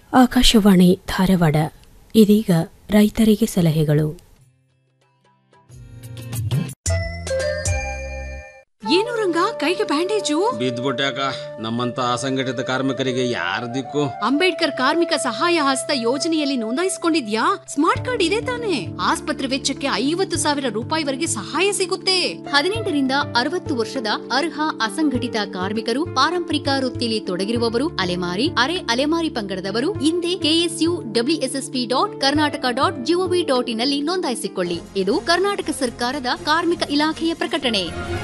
ಆಕಾಶವಾಣಿ ಧಾರವಾಡ ಇದೀಗ ರೈತರಿಗೆ ಸಲಹೆಗಳು ಏನು ರಂಗ ಕೈಗೆ ಬ್ಯಾಂಡೇಜು ಬಿದ್ದ್ಬಿಟ್ಯಾಕ ನಮ್ಮಂತ ಅಸಂಘಟಿತ ಕಾರ್ಮಿಕರಿಗೆ ಯಾರ ದಿಕ್ಕು ಅಂಬೇಡ್ಕರ್ ಕಾರ್ಮಿಕ ಸಹಾಯ ಹಸ್ತ ಯೋಜನೆಯಲ್ಲಿ ನೋಂದಾಯಿಸಿಕೊಂಡಿದ್ಯಾ ಸ್ಮಾರ್ಟ್ ಕಾರ್ಡ್ ಇದೆ ತಾನೆ ಆಸ್ಪತ್ರೆ ವೆಚ್ಚಕ್ಕೆ ಐವತ್ತು ಸಾವಿರ ರೂಪಾಯಿವರೆಗೆ ಸಹಾಯ ಸಿಗುತ್ತೆ ಹದಿನೆಂಟರಿಂದ ಅರವತ್ತು ವರ್ಷದ ಅರ್ಹ ಅಸಂಘಟಿತ ಕಾರ್ಮಿಕರು ಪಾರಂಪರಿಕ ವೃತ್ತಿಲಿ ತೊಡಗಿರುವವರು ಅಲೆಮಾರಿ ಅರೆ ಅಲೆಮಾರಿ ಪಂಗಡದವರು ಹಿಂದೆ K S U W S S P dot Karnataka dot G O V dot in ನಲ್ಲಿ ನೋಂದಾಯಿಸಿಕೊಳ್ಳಿ ಇದು ಕರ್ನಾಟಕ ಸರ್ಕಾರದ ಕಾರ್ಮಿಕ ಇಲಾಖೆಯ ಪ್ರಕಟಣೆ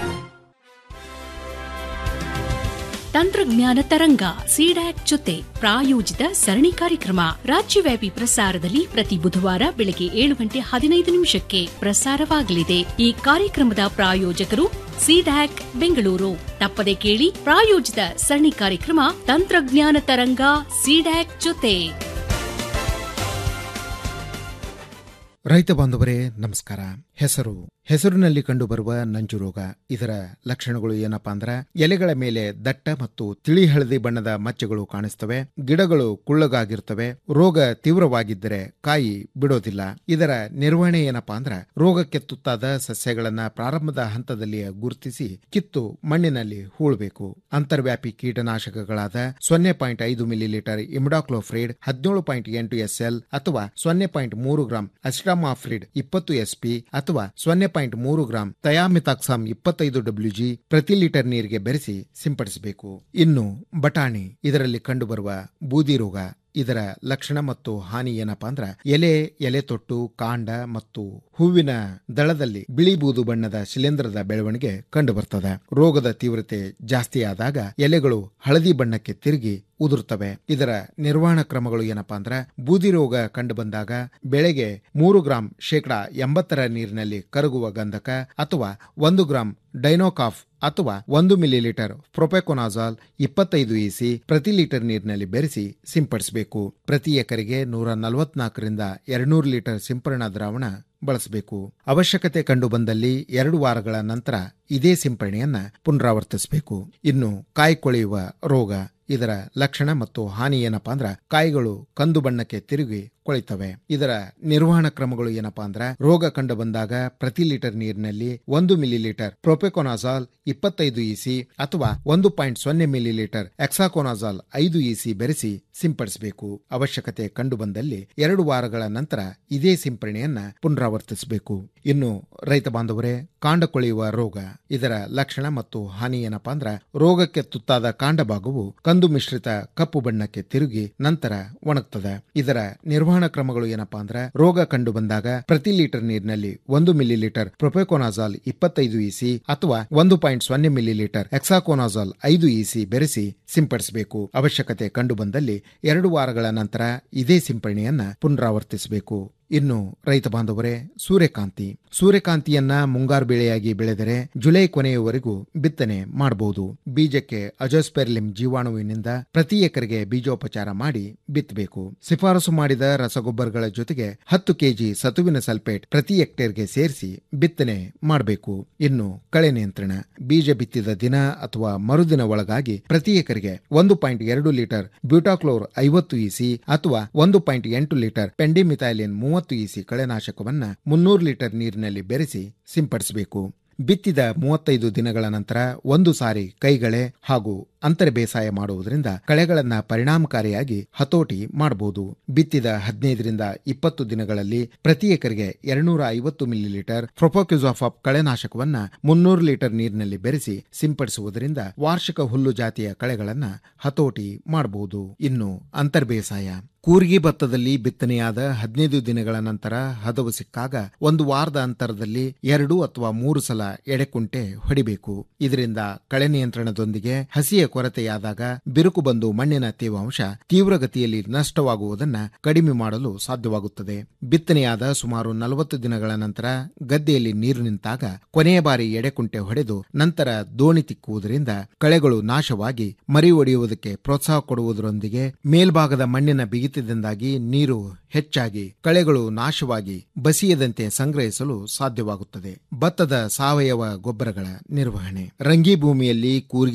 ತಂತ್ರಜ್ಞಾನ ತರಂಗ ಸಿಡ್ಯಾಕ್ ಜೊತೆ ಪ್ರಾಯೋಜಿತ ಸರಣಿ ಕಾರ್ಯಕ್ರಮ ರಾಜ್ಯವ್ಯಾಪಿ ಪ್ರಸಾರದಲ್ಲಿ ಪ್ರತಿ ಬುಧವಾರ ಬೆಳಗ್ಗೆ ಏಳು ಗಂಟೆ ಹದಿನೈದು ನಿಮಿಷಕ್ಕೆ ಪ್ರಸಾರವಾಗಲಿದೆ ಈ ಕಾರ್ಯಕ್ರಮದ ಪ್ರಾಯೋಜಕರು ಸಿಡ್ಯಾಕ್ ಬೆಂಗಳೂರು ತಪ್ಪದೆ ಕೇಳಿ ಪ್ರಾಯೋಜಿತ ಸರಣಿ ಕಾರ್ಯಕ್ರಮ ತಂತ್ರಜ್ಞಾನ ತರಂಗ ಸಿಡ್ಯಾಕ್ ಜೊತೆ ರೈತ ಬಾಂಧವರೇ ನಮಸ್ಕಾರ ಹೆಸರು ಹೆಸರಿನಲ್ಲಿ ಕಂಡುಬರುವ ನಂಜು ರೋಗ ಇದರ ಲಕ್ಷಣಗಳು ಏನಪ್ಪಾ ಅಂದ್ರ ಎಲೆಗಳ ಮೇಲೆ ದಟ್ಟ ಮತ್ತು ತಿಳಿ ಹಳದಿ ಬಣ್ಣದ ಮಚ್ಚೆಗಳು ಕಾಣಿಸ್ತವೆ ಗಿಡಗಳು ಕುಳ್ಳಗಾಗಿರ್ತವೆ ರೋಗ ತೀವ್ರವಾಗಿದ್ದರೆ ಕಾಯಿ ಬಿಡೋದಿಲ್ಲ ಇದರ ನಿರ್ವಹಣೆ ಏನಪ್ಪಾ ಅಂದ್ರ ರೋಗಕ್ಕೆ ತುತ್ತಾದ ಸಸ್ಯಗಳನ್ನ ಪ್ರಾರಂಭದ ಹಂತದಲ್ಲಿ ಗುರುತಿಸಿ ಕಿತ್ತು ಮಣ್ಣಿನಲ್ಲಿ ಹೂಳಬೇಕು ಅಂತರ್ವ್ಯಾಪಿ ಕೀಟನಾಶಕಗಳಾದ ಸೊನ್ನೆ ಪಾಯಿಂಟ್ ಐದು ಮಿಲಿ ಲೀಟರ್ ಇಮಿಡಾಕ್ಲೋಫ್ರಿಡ್ ಹದಿನೇಳು ಪಾಯಿಂಟ್ ಎಂಟು ಎಸ್ಎಲ್ ಅಥವಾ ಸೊನ್ನೆ ಪಾಯಿಂಟ್ ಮೂರು ಗ್ರಾಂ ಅಸಿಟಾಮಾಫ್ರಿಡ್ ಇಪ್ಪತ್ತು ಎಸ್ಪಿ ಅಥವಾ ಸೊನ್ನೆ ಪಾಯಿಂಟ್ ಮೂರು ಗ್ರಾಂ ತಯಾಮಿತಾಕ್ಸಾಮ್ ಇಪ್ಪತ್ತೈದು ಡಬ್ಲ್ಯೂಜಿ ಪ್ರತಿ ಲೀಟರ್ ನೀರಿಗೆ ಬೆರೆಸಿ ಸಿಂಪಡಿಸಬೇಕು ಇನ್ನು ಬಟಾಣಿ ಇದರಲ್ಲಿ ಕಂಡುಬರುವ ಬೂದಿ ರೋಗ ಇದರ ಲಕ್ಷಣ ಮತ್ತು ಹಾನಿ ಏನಪ್ಪಾ ಅಂದ್ರ ಎಲೆ ಎಲೆ ತೊಟ್ಟು ಕಾಂಡ ಮತ್ತು ಹೂವಿನ ದಳದಲ್ಲಿ ಬಿಳಿ ಬೂದು ಬಣ್ಣದ ಶಿಲೇಂಧ್ರದ ಬೆಳವಣಿಗೆ ಕಂಡುಬರ್ತದೆ ರೋಗದ ತೀವ್ರತೆ ಜಾಸ್ತಿ ಆದಾಗ ಎಲೆಗಳು ಹಳದಿ ಬಣ್ಣಕ್ಕೆ ತಿರುಗಿ ಉದುರುತ್ತವೆ ಇದರ ನಿರ್ವಹಣಾ ಕ್ರಮಗಳು ಏನಪ್ಪಾ ಅಂದ್ರ ಬೂದಿ ರೋಗ ಕಂಡು ಬಂದಾಗ ಬೆಳೆಗೆ ಮೂರು ಗ್ರಾಂ ಶೇಕಡಾ ಎಂಬತ್ತರ ನೀರಿನಲ್ಲಿ ಕರಗುವ ಗಂಧಕ ಅಥವಾ ಒಂದು ಗ್ರಾಂ ಡೈನೋಕಾಫ್ ಅಥವಾ ಒಂದು ಮಿಲಿ ಲೀಟರ್ ಪ್ರೊಪೆಕೊನಾಜಾಲ್ ಇಪ್ಪತ್ತೈದು ಇಸಿ ಪ್ರತಿ ಲೀಟರ್ ನೀರಿನಲ್ಲಿ ಬೆರೆಸಿ ಸಿಂಪಡಿಸಬೇಕು ಪ್ರತಿ ಎಕರೆಗೆ ನೂರ ನಲವತ್ನಾಲ್ಕರಿಂದ ಎರಡ್ನೂರು ಲೀಟರ್ ಸಿಂಪರಣಾ ದ್ರಾವಣ ಬಳಸಬೇಕು ಅವಶ್ಯಕತೆ ಕಂಡು ಬಂದಲ್ಲಿ ಎರಡು ವಾರಗಳ ನಂತರ ಇದೇ ಸಿಂಪರಣೆಯನ್ನ ಪುನರಾವರ್ತಿಸಬೇಕು ಇನ್ನು ಕಾಯಿ ಕೊಳೆಯುವ ರೋಗ ಇದರ ಲಕ್ಷಣ ಮತ್ತು ಹಾನಿ ಏನಪ್ಪಾ ಅಂದ್ರ ಕಾಯಿಗಳು ಕಂದು ಬಣ್ಣಕ್ಕೆ ತಿರುಗಿ ಕೊಳಿತವೆ ಇದರ ನಿರ್ವಹಣಾ ಕ್ರಮಗಳು ಏನಪ್ಪಾ ಅಂದ್ರ ರೋಗ ಕಂಡು ಬಂದಾಗ ಪ್ರತಿ ಲೀಟರ್ ನೀರಿನಲ್ಲಿ ಒಂದು ಮಿಲಿ ಲೀಟರ್ ಪ್ರೊಪೆಕೊನಾಜಾಲ್ ಇಪ್ಪತ್ತೈದು ಇಸಿ ಅಥವಾ ಒಂದು ಪಾಯಿಂಟ್ ಸೊನ್ನೆ ಮಿಲಿ ಲೀಟರ್ ಎಕ್ಸಾಕೋನಾಜಾಲ್ ಐದು ಇಸಿ ಬೆರೆಸಿ ಸಿಂಪಡಿಸಬೇಕು ಅವಶ್ಯಕತೆ ಕಂಡು ಬಂದಲ್ಲಿ ಎರಡು ವಾರಗಳ ನಂತರ ಇದೇ ಸಿಂಪರಣೆಯನ್ನ ಪುನರಾವರ್ತಿಸಬೇಕು ಇನ್ನು ರೈತ ಬಾಂಧವರೇ ಕಾಂಡ ಕೊಳೆಯುವ ರೋಗ ಇದರ ಲಕ್ಷಣ ಮತ್ತು ಹಾನಿ ಏನಪ್ಪಾ ಅಂದ್ರ ರೋಗಕ್ಕೆ ತುತ್ತಾದ ಕಾಂಡ ಭಾಗವು ಕಂದು ಮಿಶ್ರಿತ ಕಪ್ಪು ಬಣ್ಣಕ್ಕೆ ತಿರುಗಿ ನಂತರ ಒಣಗ್ತದೆ ಇದರ ನಿರ್ವಹಣಾ ಕ್ರಮಗಳು ಏನಪ್ಪಾ ಅಂದ್ರ ರೋಗ ಕಂಡು ಬಂದಾಗ ಪ್ರತಿ ಲೀಟರ್ ನೀರಿನಲ್ಲಿ ಒಂದು ಮಿಲಿ ಲೀಟರ್ ಪ್ರೊಪೆಕೋನಾಜಾಲ್ ಇಪ್ಪತ್ತೈದು ಇಸಿ ಅಥವಾ ಒಂದು ಪಾಯಿಂಟ್ ಸೊನ್ನೆ ಮಿಲಿ ಲೀಟರ್ ಎಕ್ಸಾಕೋನಾಜಾಲ್ ಐದು ಇಸಿ ಬೆರೆಸಿ ಸಿಂಪಡಿಸಬೇಕು ಅವಶ್ಯಕತೆ ಕಂಡು ಬಂದಲ್ಲಿ ಎರಡು ವಾರಗಳ ನಂತರ ಇದೇ ಸಿಂಪರಣೆಯನ್ನ ಪುನರಾವರ್ತಿಸಬೇಕು ಇನ್ನು ರೈತ ಬಾಂಧವರೇ ಸೂರ್ಯಕಾಂತಿ ಸೂರ್ಯಕಾಂತಿಯನ್ನ ಮುಂಗಾರು ಬೆಳೆಯಾಗಿ ಬೆಳೆದರೆ ಜುಲೈ ಕೊನೆಯವರೆಗೂ ಬಿತ್ತನೆ ಮಾಡಬಹುದು ಬೀಜಕ್ಕೆ ಅಜೋಸ್ಪೆರ್ಲಿಮ್ ಜೀವಾಣುವಿನಿಂದ ಪ್ರತಿ ಎಕರೆಗೆ ಬೀಜೋಪಚಾರ ಮಾಡಿ ಬಿತ್ತಬೇಕು ಶಿಫಾರಸು ಮಾಡಿದ ರಸಗೊಬ್ಬರಗಳ ಜೊತೆಗೆ ಹತ್ತು ಕೆಜಿ ಸತುವಿನ ಸಲ್ಫೇಟ್ ಪ್ರತಿ ಹೆಕ್ಟೇರ್ಗೆ ಸೇರಿಸಿ ಬಿತ್ತನೆ ಮಾಡಬೇಕು ಇನ್ನು ಕಳೆ ನಿಯಂತ್ರಣ ಬೀಜ ಬಿತ್ತಿದ ದಿನ ಅಥವಾ ಮರುದಿನ ಒಳಗಾಗಿ ಪ್ರತಿ ಎಕರೆಗೆ ಒಂದು ಪಾಯಿಂಟ್ ಎರಡು ಲೀಟರ್ ಬ್ಯೂಟಾಕ್ಲೋರ್ ಐವತ್ತು ಇಸಿ ಅಥವಾ ಒಂದು ಪಾಯಿಂಟ್ ಎಂಟು ಲೀಟರ್ ಪೆಂಡಿಮಿಥೈಲಿನ್ ಮೂವತ್ತು ಇಸಿ ಕಳೆನಾಶಕವನ್ನ ಮುನ್ನೂರು ಲೀಟರ್ ನೀರಿನಲ್ಲಿ ಬೆರೆಸಿ ಸಿಂಪಡಿಸಬೇಕು ಬಿತ್ತಿದ ಮೂವತ್ತೈದು ದಿನಗಳ ನಂತರ ಒಂದು ಸಾರಿ ಕೈಗಳೆ ಹಾಗೂ ಅಂತರ ಬೇಸಾಯ ಮಾಡುವುದರಿಂದ ಕಳೆಗಳನ್ನ ಪರಿಣಾಮಕಾರಿಯಾಗಿ ಹತೋಟಿ ಮಾಡಬಹುದು ಬಿತ್ತಿದ ಹದಿನೈದರಿಂದ ಇಪ್ಪತ್ತು ದಿನಗಳಲ್ಲಿ ಪ್ರತಿ ಎಕರೆಗೆ ಎರಡ್ನೂರ ಐವತ್ತು ಮಿಲಿ ಲೀಟರ್ ಪ್ರೊಪೋಕ್ಯುಸಾಫಾಪ್ ಕಳೆನಾಶಕವನ್ನ ಮುನ್ನೂರು ಲೀಟರ್ ನೀರಿನಲ್ಲಿ ಬೆರೆಸಿ ಸಿಂಪಡಿಸುವುದರಿಂದ ವಾರ್ಷಿಕ ಹುಲ್ಲು ಜಾತಿಯ ಕಳೆಗಳನ್ನ ಹತೋಟಿ ಮಾಡಬಹುದು ಇನ್ನು ಅಂತರ್ ಬೇಸಾಯ ಕೂರ್ಗಿ ಭತ್ತದಲ್ಲಿ ಬಿತ್ತನೆಯಾದ ಹದಿನೈದು ದಿನಗಳ ನಂತರ ಹದವು ಸಿಕ್ಕಾಗ ಒಂದು ವಾರದ ಅಂತರದಲ್ಲಿ ಎರಡು ಅಥವಾ ಮೂರು ಸಲ ಎಡೆಕುಂಟೆ ಹೊಡಿಬೇಕು ಇದರಿಂದ ಕಳೆ ನಿಯಂತ್ರಣದೊಂದಿಗೆ ಹಸಿಯ ಕೊರತೆಯಾದಾಗ ಬಿರುಕು ಬಂದು ಮಣ್ಣಿನ ತೇವಾಂಶ ತೀವ್ರಗತಿಯಲ್ಲಿ ನಷ್ಟವಾಗುವುದನ್ನ ಕಡಿಮೆ ಮಾಡಲು ಸಾಧ್ಯವಾಗುತ್ತದೆ ಬಿತ್ತನೆಯಾದ ಸುಮಾರು ನಲವತ್ತು ದಿನಗಳ ನಂತರ ಗದ್ದೆಯಲ್ಲಿ ನೀರು ನಿಂತಾಗ ಕೊನೆಯ ಬಾರಿ ಎಡೆಕುಂಟೆ ಹೊಡೆದು ನಂತರ ದೋಣಿ ತಿಕ್ಕುವುದರಿಂದ ಕಳೆಗಳು ನಾಶವಾಗಿ ಮರಿ ಒಡೆಯುವುದಕ್ಕೆ ಪ್ರೋತ್ಸಾಹ ಕೊಡುವುದರೊಂದಿಗೆ ಮೇಲ್ಭಾಗದ ಮಣ್ಣಿನ ಬಿಗಿತದಿಂದಾಗಿ ನೀರು ಹೆಚ್ಚಾಗಿ ಕಳೆಗಳು ನಾಶವಾಗಿ ಬಸಿಯದಂತೆ ಸಂಗ್ರಹಿಸಲು ಸಾಧ್ಯವಾಗುತ್ತದೆ ಭತ್ತದ ಸಾವಯವ ಗೊಬ್ಬರಗಳ ನಿರ್ವಹಣೆ ರಂಗಿ ಭೂಮಿಯಲ್ಲಿ ಕೂರ್ಗಿ